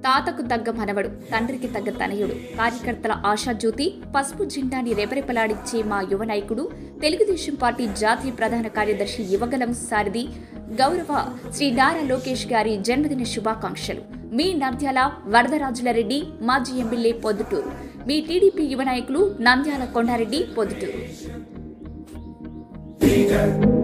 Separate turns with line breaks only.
తాతకు తగ్గ మనవడు తండ్రికి తగ్గ తనయుడు కార్యకర్తల ఆశాజ్యోతి పసుపు జెండాని రెపరెపలాడించే మా యువ నాయకుడు తెలుగుదేశం పార్టీ జాతీయ ప్రధాన కార్యదర్శి యువగలం సారథి గౌరవ శ్రీ నారా లోకేష్ గారి జన్మదిన శుభాకాంక్షలు మీ నంద్యాల వరదరాజుల రెడ్డి మాజీ ఎమ్మెల్యే పొద్దుటూరు మీ టీడీపీ యువ నాయకులు నంద్యాల కొండారెడ్డి పొద్దుటూరు